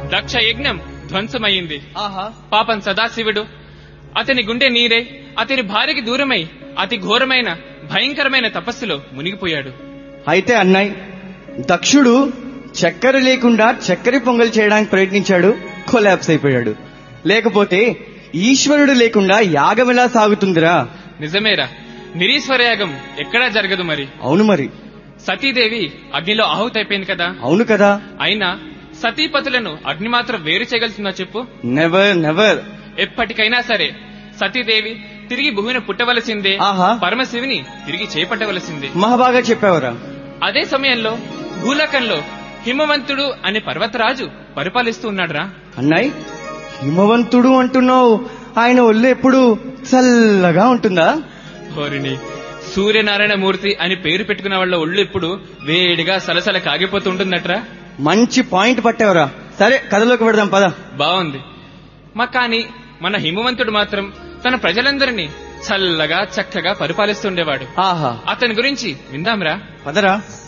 దక్ష యజ్ఞం ధ్వంసమయ్యింది ఆహా పాపం సదాశివుడు అతని గుండె నీరే అతని భార్యకి దూరమై అతి ఘోరమైన భయంకరమైన తపస్సులో మునిగిపోయాడు అయితే అన్నయ్య దక్షుడు చక్కెర లేకుండా చక్కెర పొంగల్ చేయడానికి ప్రయత్నించాడు కొలాప్స్ అయిపోయాడు లేకపోతే ఈశ్వరుడు లేకుండా యాగం ఎలా సాగుతుందిరా నిజమేరా నిరీశ్వరయాగం ఎక్కడా జరగదు మరి అవును మరి సతీదేవి అగ్నిలో ఆహుతైపోయింది కదా అవును కదా అయినా సతీపతులను అగ్ని మాత్రం వేరు చేయగలుగుతుందా చెప్పు నెవర్ నెవర్ ఎప్పటికైనా సరే సతీదేవి తిరిగి భూమిని పుట్టవలసిందే ఆహా. పరమశివుని తిరిగి చేపట్టవలసిందే మహాబాగా చెప్పావురా అదే సమయంలో భూలోకంలో హిమవంతుడు అనే పర్వతరాజు పరిపాలిస్తూ ఉన్నాడురా అన్నయ్య హిమవంతుడు అంటున్నావు ఆయన ఒళ్ళు ఎప్పుడు చల్లగా ఉంటుందా హోరిని సూర్యనారాయణ మూర్తి అని పేరు పెట్టుకున్న వాళ్ళ ఒళ్ళు ఇప్పుడు వేడిగా సలసల కాగిపోతుంటుందట్రా మంచి పాయింట్ పట్టావురా సరే కథలోకి పెడదాం పద బాగుంది మా కాని మన హిమవంతుడు మాత్రం తన ప్రజలందరినీ చల్లగా చక్కగా పరిపాలిస్తుండేవాడు ఆహా అతని గురించి విందాంరా పదరా